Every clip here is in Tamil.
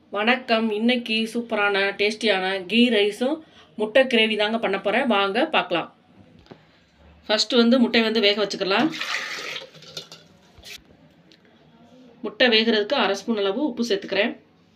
வணக்கம் இன்னைக்கு சூப்பரான டேஸ்டியான கீ ரைஸும் முட்டை கிரேவி தாங்க பண்ண போகிறேன் வாங்க பார்க்கலாம் ஃபஸ்ட்டு வந்து முட்டை வந்து வேக வச்சுக்கலாம் முட்டை வேகிறதுக்கு அரை ஸ்பூன் அளவு உப்பு சேர்த்துக்கிறேன்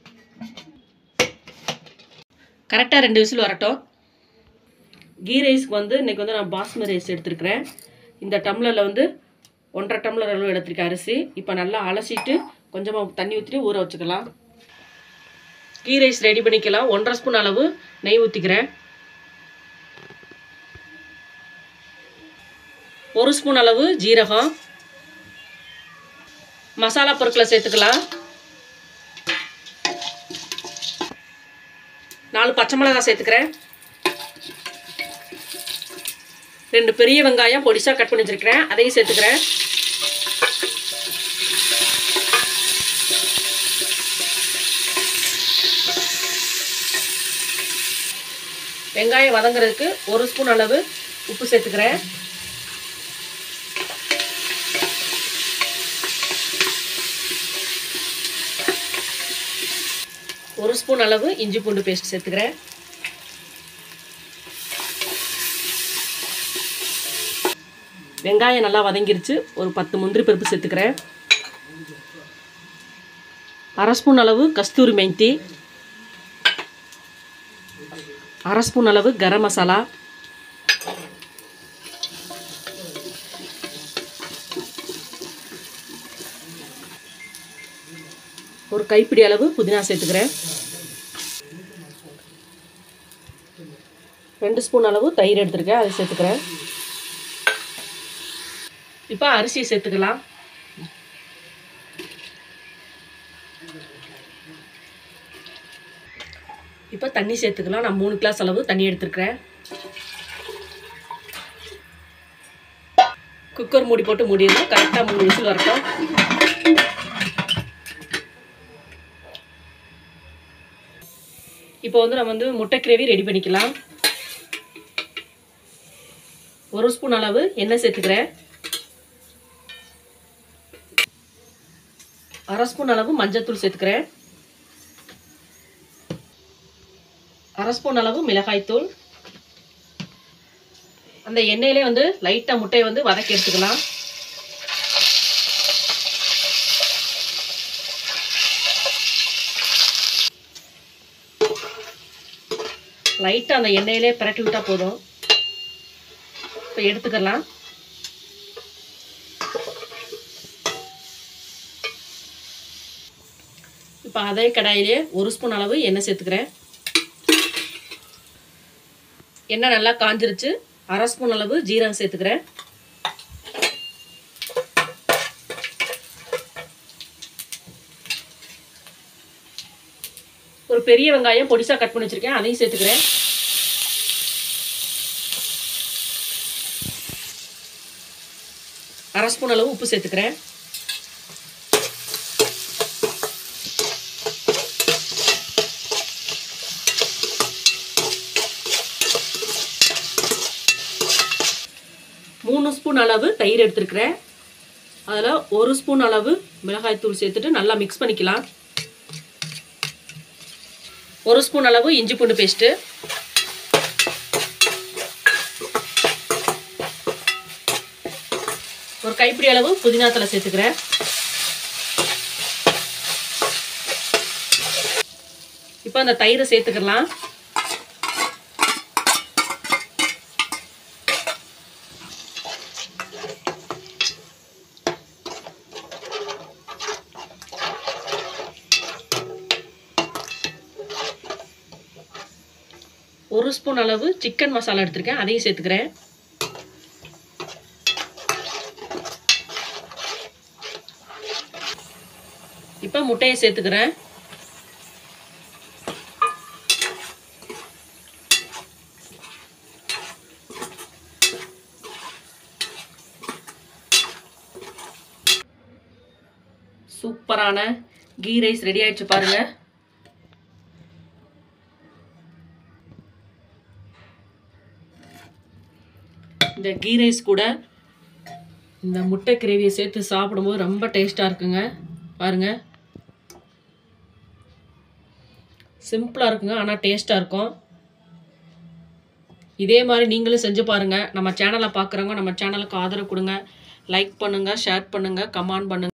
கரெக்டாக ரெண்டு விசில் வரட்டும் கீ ரைஸ்க்கு வந்து இன்றைக்கி வந்து நான் பாஸ்மதி ரைஸ் எடுத்துருக்கிறேன் இந்த டம்ளரில் வந்து ஒன்றரை டம்ளர் அளவு எடுத்திருக்கேன் அரிசி இப்போ நல்லா அலசிட்டு கொஞ்சமாக தண்ணி ஊற்றிட்டு ஊற வச்சுக்கலாம் கீ ரைஸ் ரெடி பண்ணிக்கலாம் ஒன்றரை ஸ்பூன் அளவு நெய் ஊற்றிக்கிறேன் ஒரு ஸ்பூன் அளவு ஜீரகம் மசாலா பொருட்களை சேர்த்துக்கலாம் நாலு பச்சை மிளகாய் சேர்த்துக்கிறேன் ரெண்டு பெரிய வெங்காயம் பொடிசாக கட் பண்ணி வச்சுருக்கிறேன் அதையும் சேர்த்துக்கிறேன் வெங்காயம் வதங்குறதுக்கு ஒரு ஸ்பூன் அளவு உப்பு சேர்த்துக்கிறேன் ஒரு ஸ்பூன் அளவு இஞ்சி பூண்டு பேஸ்ட் சேர்த்துக்கிறேன் வெங்காயம் நல்லா வதங்கிருச்சு ஒரு பத்து முந்திரி பருப்பு சேர்த்துக்கிறேன் அரை ஸ்பூன் அளவு கஸ்தூரி மெய்த்தி அரை ஸ்பூன் அளவு கரம் மசாலா ஒரு கைப்பிடி அளவு புதினா சேர்த்துக்கிறேன் ரெண்டு ஸ்பூன் அளவு தயிர் எடுத்துருக்கேன் அதை சேர்த்துக்கிறேன் இப்போ அரிசியை சேர்த்துக்கலாம் இப்போ தண்ணி சேர்த்துக்கலாம் நான் மூணு கிளாஸ் அளவு தண்ணி எடுத்துருக்கிறேன் குக்கர் மூடி போட்டு மூடிடணும் கரெக்டாக மூணு விசில் வரட்டும் இப்போ வந்து நம்ம வந்து முட்டை கிரேவி ரெடி பண்ணிக்கலாம் ஒரு ஸ்பூன் அளவு எண்ணெய் சேர்த்துக்கிறேன் அரை ஸ்பூன் அளவு மஞ்சத்தூள் சேர்த்துக்கிறேன் அரை ஸ்பூன் அளவு மிளகாய்த்தூள் அந்த எண்ணெயிலே வந்து லைட்டாக முட்டையை வந்து வதக்கி எடுத்துக்கலாம் லைட்டாக அந்த எண்ணெயிலே பிரட்டி விட்டால் போதும் இப்போ எடுத்துக்கலாம் இப்போ அதே கடாயிலே ஒரு ஸ்பூன் அளவு எண்ணெய் சேர்த்துக்கிறேன் எண்ணெய் நல்லா காஞ்சிருச்சு அரை ஸ்பூன் அளவு ஜீரகம் சேர்த்துக்கிறேன் ஒரு பெரிய வெங்காயம் பொடிசா கட் பண்ணி வச்சிருக்கேன் அதையும் சேர்த்துக்கிறேன் அரை ஸ்பூன் அளவு உப்பு சேர்த்துக்கிறேன் மூணு ஸ்பூன் அளவு தயிர் எடுத்துருக்கிறேன் அதில் ஒரு ஸ்பூன் அளவு மிளகாய் தூள் சேர்த்துட்டு நல்லா மிக்ஸ் பண்ணிக்கலாம் ஒரு ஸ்பூன் அளவு இஞ்சி பூண்டு பேஸ்ட்டு ஒரு கைப்பிடி அளவு புதினா தலை சேர்த்துக்கிறேன் இப்போ அந்த தயிரை சேர்த்துக்கலாம் ஒரு ஸ்பூன் அளவு சிக்கன் மசாலா எடுத்திருக்கேன் அதையும் சேர்த்துக்கிறேன் இப்போ முட்டையை சேர்த்துக்கிறேன் சூப்பரான கீ ரைஸ் ரெடி ஆயிடுச்சு பாருங்க இந்த கீ ரைஸ் கூட இந்த முட்டை கிரேவியை சேர்த்து சாப்பிடும்போது ரொம்ப டேஸ்ட்டாக இருக்குங்க பாருங்க சிம்பிளாக இருக்குங்க ஆனால் டேஸ்ட்டாக இருக்கும் இதே மாதிரி நீங்களும் செஞ்சு பாருங்கள் நம்ம சேனலை பார்க்குறவங்க நம்ம சேனலுக்கு ஆதரவு கொடுங்க லைக் பண்ணுங்கள் ஷேர் பண்ணுங்கள் கமெண்ட் பண்ணுங்கள்